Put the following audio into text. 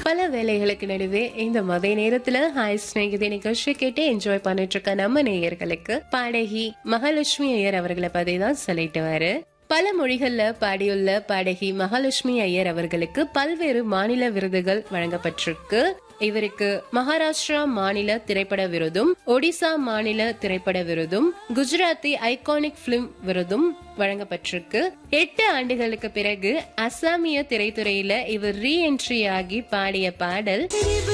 பல வேலைகளுக்கு நடுவே இந்த மதிய நேரத்துல ஹாய் ஸ்நேகிதி நிகழ்ச்சி கேட்டு என்ஜாய் பண்ணிட்டு இருக்க நம்ம நேயர்களுக்கு பாடகி மகாலட்சுமி ஐயர் அவர்களை பத்தி தான் சொல்லிட்டு வாரு பல மொழிகள்ல பாடியுள்ள பாடகி மகாலட்சுமி ஐயர் அவர்களுக்கு பல்வேறு மாநில விருதுகள் வழங்கப்பட்டிருக்கு இவருக்கு மகாராஷ்டிரா மாநில திரைப்பட விருதும் ஒடிசா மாநில திரைப்பட விருதும் குஜராத்தி ஐகானிக் பிலிம் விருதும் வழங்கப்பட்டிருக்கு எட்டு ஆண்டுகளுக்கு பிறகு அசாமிய திரைத்துறையில இவர் ரீஎன்ட்ரி ஆகி பாடிய பாடல்